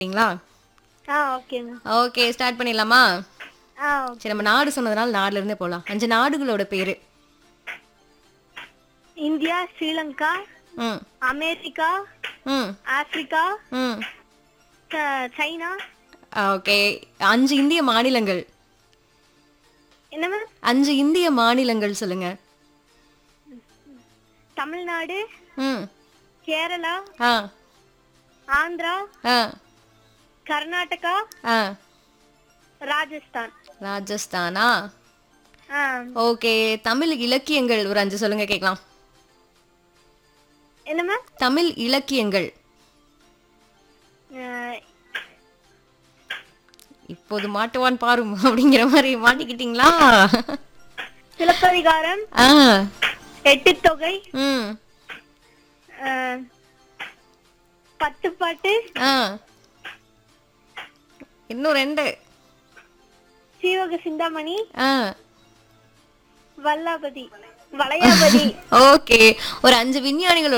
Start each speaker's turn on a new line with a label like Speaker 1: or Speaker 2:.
Speaker 1: சரிங்களா
Speaker 2: ஆ ஓகேங்க
Speaker 1: okay start பண்ணிடலாமா
Speaker 2: ஆ ஓகே
Speaker 1: சரி நம்ம நாடு சொன்னதுனால நாடுல இருந்தே போகலாம் அஞ்சு நாடுகளோட பேரு
Speaker 2: இந்தியா ஸ்ரீலங்கா
Speaker 1: ம்
Speaker 2: அமெரிக்கா
Speaker 1: ம்
Speaker 2: ஆப்பிரிக்கா
Speaker 1: ம்
Speaker 2: ச- சைனா
Speaker 1: ஓகே அஞ்சு இந்திய மாநிலங்கள்
Speaker 2: என்ன மேம்
Speaker 1: அஞ்சு இந்திய மாநிலங்கள் சொல்லுங்க
Speaker 2: தமிழ்நாடு
Speaker 1: ம்
Speaker 2: கேரளா
Speaker 1: ஆ
Speaker 2: ஆந்திரா
Speaker 1: ஆ
Speaker 2: கர்நாடகா
Speaker 1: ஆ
Speaker 2: ராஜஸ்தான்
Speaker 1: ராஜஸ்தானா
Speaker 2: ஆ
Speaker 1: ஓகே தமிழ் இலக்கியங்கள் ஒரு அஞ்சு சொல்லுங்க கேட்கலாம்
Speaker 2: என்ன மேம்
Speaker 1: தமிழ் இலக்கியங்கள்
Speaker 2: அஹ்,
Speaker 1: இப்போது மாட்டுவான் பாரும் அப்படிங்கிற மாதிரி மாட்டிக்கிட்டீங்களா
Speaker 2: சிலப்பதிகாரம்
Speaker 1: ஆ
Speaker 2: எட்டுத்தொகை
Speaker 1: ம்
Speaker 2: அஹ், பத்துப்பாட்டு
Speaker 1: ஆ இன்னும் ரெண்டு
Speaker 2: சீவக சிந்தாமணி
Speaker 1: ஆ
Speaker 2: வல்லாபதி வளையாபதி
Speaker 1: ஓகே ஒரு அஞ்சு விஞ்ஞானிகளோட